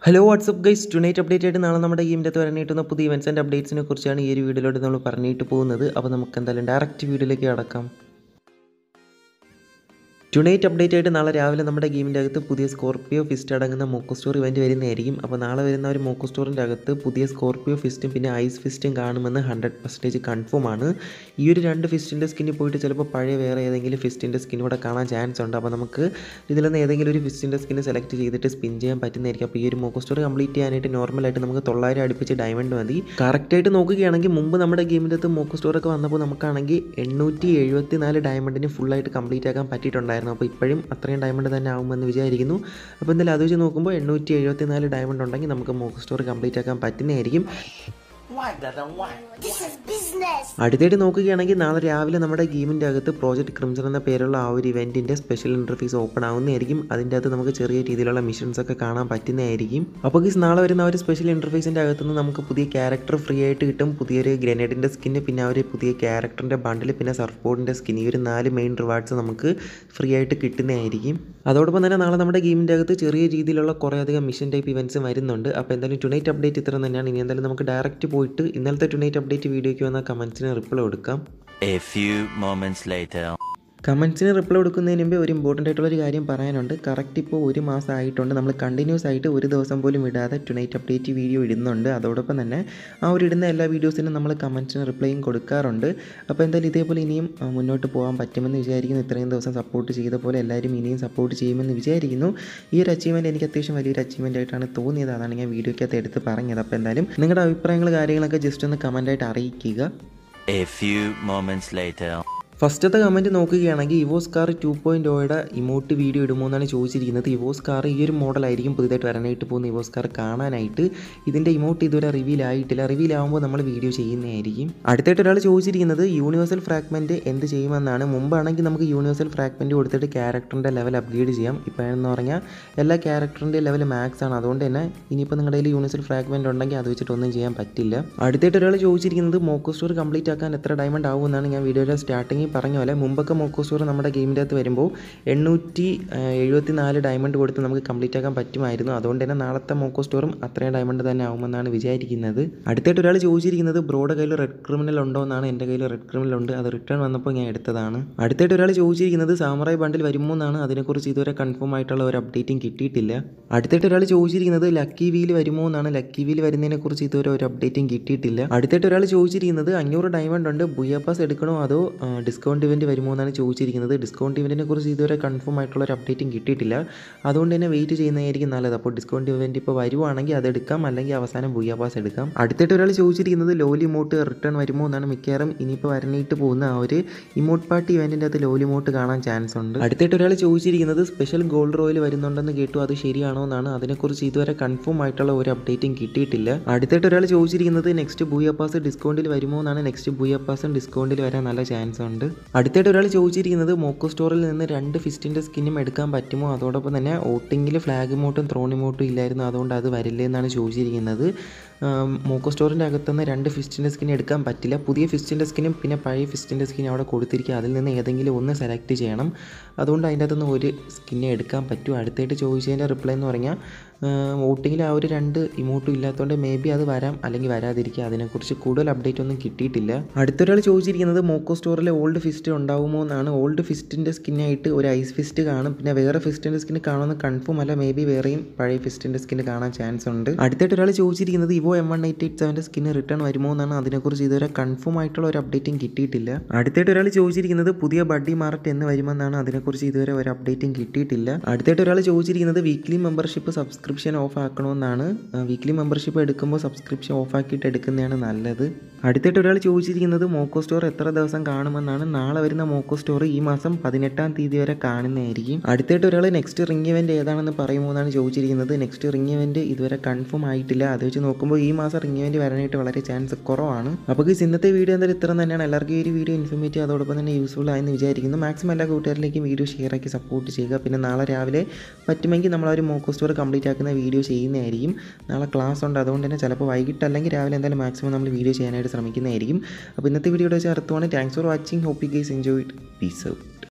Hello WhatsApp guys tonight update ആയിട്ട് നാളെ നമ്മുടെ ഗെയിമിൻ്റെ അകത്ത് വരാനായിട്ടുള്ള പുതിയ ഇവൻറ്റ്സ് ആൻഡ് അപ്ഡേറ്റ്സിനെ കുറിച്ചാണ് ഈ ഒരു വീഡിയോയിലോട്ട് നമ്മൾ പറഞ്ഞിട്ട് പോകുന്നത് അപ്പോൾ നമുക്ക് എന്തായാലും ഡയറക്റ്റ് വീഡിയോയിലേക്ക് കടക്കാം ടുനൈറ്റ് അപ്ഡേറ്റ് ആയിട്ട് നാളെ രാവിലെ നമ്മുടെ ഗെയിമിൻ്റെ അകത്ത് പുതിയ സ്കോർപ്പിയോ ഫിസ്റ്റ് അടങ്ങുന്ന മോക്കോ സ്റ്റോർ ഇവൻറ്റ് വരുന്നതായിരിക്കും അപ്പോൾ നാളെ വരുന്ന ഒരു മോക്കോ സ്റ്റോറിൻ്റെ അകത്ത് പുതിയ സ്കോർപ്പിയോ ഫിസ്റ്റും പിന്നെ ഐസ് ഫിസ്റ്റും കാണുമെന്ന് ഹൺഡ്രഡ് പെർസെൻറ്റേജ് കൺഫേം ആണ് ഈ ഒരു രണ്ട് ഫിസ്റ്റിൻ്റെ സ്കിന്നിൽ പോയിട്ട് ചിലപ്പോൾ പഴയ വേറെ ഏതെങ്കിലും ഫിസ്റ്റിൻ്റെ സ്കിൻ കൂടെ കാണാൻ ചാൻസ് ഉണ്ട് അപ്പോൾ നമുക്ക് ഇതിൽ നിന്ന് ഏതെങ്കിലും ഒരു ഫിസ്റ്റിൻ്റെ സ്കിന്ന് സെലക്ട് ചെയ്തിട്ട് സ്പിൻ ചെയ്യാൻ പറ്റുന്നതായിരിക്കും അപ്പോൾ ഈ ഒരു മോക്കോ സ്റ്റോർ കംപ്ലീറ്റ് ചെയ്യാനായിട്ട് നോർമലായിട്ട് നമുക്ക് തൊള്ളായിരം അടുപ്പിച്ച് ഡയമണ്ട് മതി കറക്റ്റായിട്ട് നോക്കുകയാണെങ്കിൽ മുമ്പ് നമ്മുടെ ഗെയിമിൻ്റെ അകത്ത് മോക്കോ സ്റ്റോറൊക്കെ വന്നപ്പോൾ നമുക്കാണെങ്കിൽ എണ്ണൂറ്റി എഴുപത്തി നാല് ഡയമണ്ടിന് ഫുള്ളായിട്ട് കംപ്ലീറ്റ് ആക്കാൻ പറ്റിയിട്ടുണ്ടായിരുന്നു അപ്പോൾ ഇപ്പോഴും അത്രയും ഡയമണ്ട് തന്നെ ആകുമെന്ന് വിചാരിക്കുന്നു അപ്പോൾ എന്തായാലും അത് വെച്ച് നോക്കുമ്പോൾ എണ്ണൂറ്റി എഴുപത്തി നാല് ഡയമണ്ട് ഉണ്ടെങ്കിൽ നമുക്ക് മോക്കോ സ്റ്റോർ കംപ്ലീറ്റ് ആക്കാൻ പറ്റുന്നതായിരിക്കും Why, brother? Why? This is business. അടുത്തായിട്ട് നോക്കുകയാണെങ്കിൽ നാളെ രാവിലെ നമ്മുടെ ഗെയിമിൻ്റെ അകത്ത് പ്രോജക്റ്റ് ക്രിംസൺ എന്ന പേരുള്ള ആ ഒരു ഇവൻറ്റിൻ്റെ സ്പെഷ്യൽ ഇൻ്റർഫേസ് ഓപ്പൺ ആവുന്നതായിരിക്കും അതിൻ്റെ അകത്ത് നമുക്ക് ചെറിയ രീതിയിലുള്ള മിഷൻസ് ഒക്കെ കാണാൻ പറ്റുന്നതായിരിക്കും അപ്പോൾ ഗീസ് നാളെ വരുന്ന ആ ഒരു സ്പെഷ്യൽ ഇൻ്റർഫേസിൻ്റെ അകത്തുനിന്ന് നമുക്ക് പുതിയ ക്യാരക്ടർ ഫ്രീ ആയിട്ട് കിട്ടും പുതിയൊരു ഗ്രനേഡിൻ്റെ സ്കിന്ന് പിന്നെ ആ ഒരു പുതിയ ക്യാരക്ടറിൻ്റെ ബണ്ടിൽ പിന്നെ സർഫ് ബോർഡിൻ്റെ സ്കിൻ ഈ ഒരു നാല് മെയിൻ റിവാർഡ്സ് നമുക്ക് ഫ്രീ ആയിട്ട് കിട്ടുന്നതായിരിക്കും അതോടൊപ്പം തന്നെ നാളെ നമ്മുടെ ഗെയിമിൻ്റെ അകത്ത് ചെറിയ രീതിയിലുള്ള കുറേയധികം മിഷൻ ടൈപ്പ് ഇവൻറ്റ്സ് വരുന്നുണ്ട് അപ്പോൾ എന്തായാലും ടുനൈറ്റ് അപ്ഡേറ്റ് ഇത്ര തന്നെയാണ് ഇനി എന്തായാലും നമുക്ക് ഡയറക്റ്റ് പോയിട്ട് ഇന്നലത്തെ ടുനൈറ്റ് അപ്ഡേറ്റ് വീഡിയോയ്ക്ക് വന്ന കമൻസിന് റിപ്ലൈ കൊടുക്കാം A few moments later. കമൻസിന് റിപ്ലൈ കൊടുക്കുന്നതിന് മുമ്പേ ഒരു ഇമ്പോർട്ടൻ്റ് ആയിട്ടുള്ള ഒരു കാര്യം പറയാനുണ്ട് കറക്റ്റ് ഇപ്പോൾ ഒരു മാസം ആയിട്ടുണ്ട് നമ്മൾ കണ്ടിന്യൂസ് ആയിട്ട് ഒരു ദിവസം പോലും ഇടാതെ ടുനൈറ്റ് അപ്ഡേറ്റ് വീഡിയോ ഇടുന്നുണ്ട് അതോടൊപ്പം തന്നെ ആ ഒരു ഇടുന്ന എല്ലാ വീഡിയോസിനും നമ്മൾ കമൻസിന് റിപ്ലൈയും കൊടുക്കാറുണ്ട് അപ്പോൾ എന്തായാലും ഇതേപോലെ ഇനിയും ആ, മുന്നോട്ട് പോകാൻ പറ്റുമെന്ന് വിചാരിക്കുന്നു ഇത്രയും ദിവസം സപ്പോർട്ട് ചെയ്ത പോലെ എല്ലാവരും ഇനിയും സപ്പോർട്ട് ചെയ്യുമെന്ന് വിചാരിക്കുന്നു ഈ ഒരു അച്ചീവ്മെൻറ്റ് എനിക്ക് അത്യാവശ്യം വലിയൊരു അച്ചീവ്മെൻ്റ് ആയിട്ടാണ് തോന്നിയത് അതാണ് ഞാൻ വീഡിയോയ്ക്കകത്ത് എടുത്ത് പറഞ്ഞത് അപ്പോൾ എന്തായാലും നിങ്ങളുടെ അഭിപ്രായങ്ങൾ കാര്യങ്ങളൊക്കെ ജസ്റ്റ് ഒന്ന് കമൻറ്റായിട്ട് അറിയിക്കുക A few moments later. ഫസ്റ്റത്തെ കമൻറ്റ് നോക്കുകയാണെങ്കിൽ ഇവോസ് കാർ ടു പോയിൻറ്റ് ഓയുടെ ഇമോട്ട് വീഡിയോ ഇടുമോ എന്നാണ് ചോദിച്ചിരിക്കുന്നത് ഇവോസ് കാർ ഈ ഒരു മോഡലായിരിക്കും പുതിയതായിട്ട് വരാനായിട്ട് പോകുന്ന ഇവോസ് കാർ കാണാനായിട്ട് ഇതിൻ്റെ ഇമോട്ട് ഇതുവരെ റിവീൽ ആയിട്ടില്ല റിവീൽ ആകുമ്പോൾ നമ്മൾ വീഡിയോ ചെയ്യുന്നതായിരിക്കും അടുത്തായിട്ട് ഒരാൾ ചോദിച്ചിരിക്കുന്നത് യൂണിവേഴ്സൽ ഫ്രാഗ്മെൻറ്റ് എന്ത് ചെയ്യുമെന്നാണ് മുമ്പാണെങ്കിൽ നമുക്ക് യൂണിവേഴ്സൽ ഫ്രാഗ്മെൻറ്റ് കൊടുത്തിട്ട് ക്യാരക്ടറിൻ്റെ ലെവൽ അപ്ഗ്രേഡ് ചെയ്യാം ഇപ്പോഴെന്ന് പറഞ്ഞാൽ എല്ലാ ക്യാരക്ടറിൻ്റെ ലെവൽ മാക്സ് ആണ് അതുകൊണ്ട് തന്നെ ഇനിയിപ്പോൾ നിങ്ങളുടെ കയ്യിൽ യൂണിവേഴ്സൽ ഫ്രാഗ്മെൻറ്റ് ഉണ്ടെങ്കിൽ അത് വെച്ചിട്ട് ഒന്നും ചെയ്യാൻ പറ്റില്ല അടുത്തായിട്ട് ഒരാൾ ചോദിച്ചിരിക്കുന്നത് മോക്കോ സ്റ്റോർ കംപ്ലീറ്റ് ആക്കാൻ എത്ര ഡയമണ്ട് ആകുമെന്നാണ് ഞാൻ വീഡിയോയുടെ സ്റ്റാർട്ടിങ്ങിൽ പറഞ്ഞ പോലെ മുമ്പൊക്കെ മോക്കോ സ്റ്റോർ നമ്മുടെ ഗെയിമിൻ്റെ അകത്ത് വരുമ്പോൾ എണ്ണൂറ്റി എഴുപത്തി നാല് ഡയമണ്ട് കൊടുത്ത് നമുക്ക് കംപ്ലീറ്റ് ആക്കാൻ പറ്റുമായിരുന്നു അതുകൊണ്ട് തന്നെ നാളത്തെ മോക്കോ സ്റ്റോറും അത്രയും ഡയമണ്ട് തന്നെ ആകുമെന്നാണ് വിചാരിക്കുന്നത് അടുത്തായിട്ട് ഒരാൾ ചോദിച്ചിരിക്കുന്നത് ബ്രോയുടെ കയ്യിൽ റെഡ് ക്രിമിനൽ ഉണ്ടോ എന്നാണ് എൻ്റെ കയ്യിൽ റെഡ് ക്രിമിനൽ ഉണ്ട് അത് റിട്ടേൺ വന്നപ്പോൾ ഞാൻ എടുത്തതാണ് അടുത്തായിട്ട് ഒരാൾ ചോദിച്ചിരിക്കുന്നത് സാമറായി ബണ്ടിൽ വരുമോ എന്നാണ് അതിനെക്കുറിച്ച് ഇതുവരെ കൺഫേം ആയിട്ടുള്ള ഒരു അപ്ഡേറ്റും കിട്ടിയിട്ടില്ല അടുത്തായിട്ട് ഒരാൾ ചോദിച്ചിരിക്കുന്നത് ലക്കി വീൽ വരുമോ എന്നാണ് ലക്കി വീൽ വരുന്നതിനെക്കുറിച്ച് ഇതുവരെ ഒരു അപ്ഡേറ്റും കിട്ടിയിട്ടില്ല അടുത്തായിട്ട് ഒരാൾ ചോദിച്ചിരിക്കുന്നത് അഞ്ഞൂറ് ഡയമണ്ട് ഉണ്ട് ബുയാപ്പാസ് എടുക്കണോ അതോ ഡിസ്കൗണ്ട് ഇവൻറ്റ് വരുമോ എന്നാണ് ചോദിച്ചിരിക്കുന്നത് ഡിസ്കൗണ്ട് ഇവൻറ്റിനെ കുറിച്ച് ഇതുവരെ കൺഫേം ആയിട്ടുള്ള ഒരു അപ്ഡേറ്റും കിട്ടിയിട്ടില്ല അതുകൊണ്ട് തന്നെ വെയിറ്റ് ചെയ്യുന്നതായിരിക്കും നല്ലത് അപ്പോൾ ഡിസ്കൗണ്ട് ഇവൻറ്റ് ഇപ്പോൾ വരുവാണെങ്കിൽ അത് എടുക്കാം അല്ലെങ്കിൽ അവസാനം ബുയാപ്പാസ് എടുക്കാം അടുത്തായിട്ട് ഒരാൾ ചോദിച്ചിരിക്കുന്നത് ലോലി മോട്ട് റിട്ടേൺ വരുമോ എന്നാണ് മിക്കവാറും ഇനിയിപ്പോൾ വരണിട്ട് പോകുന്ന ആ ഒരു ഇമോട്ട് പാർട്ടി ഇവൻറ്റിൻ്റെ അകത്ത് ലോലി മോട്ട് കാണാൻ ചാൻസ് ഉണ്ട് അടുത്തായിട്ട് ഒരാൾ ചോദിച്ചിരിക്കുന്നത് സ്പെഷ്യൽ ഗോൾഡ് റോയിൽ വരുന്നുണ്ടെന്ന് കേട്ടു അത് ശരിയാണോ എന്നാണ് അതിനെക്കുറിച്ച് ഇതുവരെ കൺഫേം ആയിട്ടുള്ള ഒരു അപ്ഡേറ്റും കിട്ടിയിട്ടില്ല അടുത്തായിട്ട് ഒരാൾ ചോദിച്ചിരിക്കുന്നത് നെക്സ്റ്റ് ബൂയപ്പാസ് ഡിസ്കൗണ്ടിൽ വരുമോ എന്നാണ് നെക്സ്റ്റ് ബൂയപ്പാസും ഡിസ്കൗണ്ടിൽ വരാൻ നല്ല ചാൻസ് ഉണ്ട് അടുത്തായിട്ട് ഒരാൾ ചോദിച്ചിരിക്കുന്നത് മോക്കോ സ്റ്റോറിൽ നിന്ന് രണ്ട് ഫിസ്റ്റിൻ്റെ സ്കിന്നും എടുക്കാൻ പറ്റുമോ അതോടൊപ്പം തന്നെ ഓട്ടിങ്ങിൽ ഫ്ലാഗ് മോട്ടും ത്രോണി മോട്ടും ഇല്ലായിരുന്നു അതുകൊണ്ട് അത് വരില്ലേ എന്നാണ് ചോദിച്ചിരിക്കുന്നത് ആം, മോക്കോ സ്റ്റോറിൻ്റെ അകത്തുനിന്ന് രണ്ട് ഫിസ്റ്റിൻ്റെ സ്കിൻ എടുക്കാൻ പറ്റില്ല പുതിയ ഫിസ്റ്റിൻ്റെ സ്കിനും പിന്നെ പഴയ ഫിസ്റ്റിൻ്റെ സ്കിനും അവിടെ കൊടുത്തിരിക്കുക അതിൽ നിന്ന് ഏതെങ്കിലും ഒന്ന് സെലക്ട് ചെയ്യണം അതുകൊണ്ട് അതിൻ്റെ അകത്തുനിന്ന് ഒരു സ്കിന്നെ എടുക്കാൻ പറ്റും അടുത്തായിട്ട് ചോദിച്ചതിൻ്റെ റിപ്ലൈ എന്ന് പറഞ്ഞാൽ വോട്ടിങ്ങിൽ ആ ഒരു രണ്ട് ഇമോട്ടും ഇല്ലാത്തതുകൊണ്ട് മേ ബി അത് വരാം അല്ലെങ്കിൽ വരാതിരിക്കുക അതിനെക്കുറിച്ച് കൂടുതൽ അപ്ഡേറ്റ് ഒന്നും കിട്ടിയിട്ടില്ല അടുത്തൊരാൾ ചോദിച്ചിരിക്കുന്നത് മോക്കോ സ്റ്റോറിലെ ഓൾഡ് ഫിസ്റ്റ് ഉണ്ടാവുമോ എന്നാണ് ഓൾഡ് ഫിസ്റ്റിൻ്റെ സ്കിന്നായിട്ട് ഒരു ഐസ് ഫിസ്റ്റ് കാണും പിന്നെ വേറെ ഫിസ്റ്റിൻ്റെ സ്കിൻ കാണുമെന്ന് കൺഫേം അല്ല മേ ബി വേറെയും പഴയ ഫിസ്റ്റിൻ്റെ സ്കിൻ കാണാൻ ചാൻസ് ഉണ്ട് അടുത്തായിട്ട് ഒരാൾ ചോദിച്ചിരിക്കുന്നത് Evo M one eight eight സെവൻ്റെ സ്കിൻ റിട്ടേൺ വരുമോ എന്നാണ് അതിനെക്കുറിച്ച് ഇതുവരെ കൺഫേം ആയിട്ടുള്ള ഒരു അപ്ഡേറ്റും കിട്ടിയിട്ടില്ല അടുത്തായിട്ട് ഒരാൾ ചോദിച്ചിരിക്കുന്നത് പുതിയ ബഡ്ഡി മാർട്ട് എന്ന് വരുമെന്നാണ് അതിനെക്കുറിച്ച് ഇതുവരെ ഒരു അപ്ഡേറ്റും കിട്ടിയിട്ടില്ല അടുത്തായിട്ട് ഒരാൾ ചോദിച്ചിരിക്കുന്നത് വീക്ക്ലി മെമ്പർഷിപ്പ് സബ്സ്ക്രിപ്ഷൻ ഓഫ് ആക്കണമെന്നാണ് വീക്ക്ലി മെമ്പർഷിപ്പ് എടുക്കുമ്പോൾ സബ്സ്ക്രിപ്ഷൻ ഓഫ് ആക്കിയിട്ട് എടുക്കുന്നതാണ് നല്ലത് അടുത്തായിട്ട് ഒരാൾ ചോദിച്ചിരിക്കുന്നത് മോക്കോ സ്റ്റോർ എത്ര ദിവസം കാണുമെന്നാണ് നാളെ വരുന്ന മോക്കോ സ്റ്റോർ ഈ മാസം പതിനെട്ടാം തീയതി വരെ കാണുന്നതായിരിക്കും അടുത്തായിട്ട് ഒരാൾ നെക്സ്റ്റ് റിംഗ് ഇവൻറ്റ് ഏതാണെന്ന് പറയുമോ എന്നാണ് ചോദിച്ചിരിക്കുന്നത് നെക്സ്റ്റ് റിംഗ് ഇവൻറ്റ് ഇതുവരെ കൺഫേം ആയിട്ടില്ല അത് വെച്ച് നോക്കുമ്പോൾ ഈ മാസം റിംഗ് ഇവൻറ്റ് വരാനായിട്ട് വളരെ ചാൻസ് കുറവാണ് അപ്പോൾ ഈ ഇന്നത്തെ വീഡിയോ എന്തായാലും ഇത്ര തന്നെയാണ് എല്ലാവർക്കും ഈ ഒരു വീഡിയോ ഇൻഫോർമേറ്റീവ് അതോടൊപ്പം തന്നെ യൂസ്ഫുൾ ആയെന്ന് വിചാരിക്കുന്നു മാക്സിമം എല്ലാ കൂട്ടുകാരിലേക്കും വീഡിയോ ഷെയർ ആക്കി സപ്പോർട്ട് ചെയ്യുക പിന്നെ നാളെ രാവിലെ പറ്റുമെങ്കിൽ നമ്മൾ ആ ഒരു മോക്കോ സ്റ്റോർ കംപ്ലീറ്റ് ആക്കുന്ന വീഡിയോ ചെയ്യുന്നതായിരിക്കും നാളെ ക്ലാസ് ഉണ്ട് അതുകൊണ്ട് തന്നെ ചിലപ്പോൾ വൈകിട്ട് അല്ലെങ്കിൽ രാവിലെ എന്തായാലും മാക്സിമം നമ്മൾ വീഡിയോ ചെയ്യാനായിട്ട് ശ്രമിക്കുന്നതായിരിക്കും അപ്പോൾ ഇന്നത്തെ വീഡിയോയുടെ വെച്ച് അർത്ഥമാണ് thanks for watching hope you guys enjoy peace out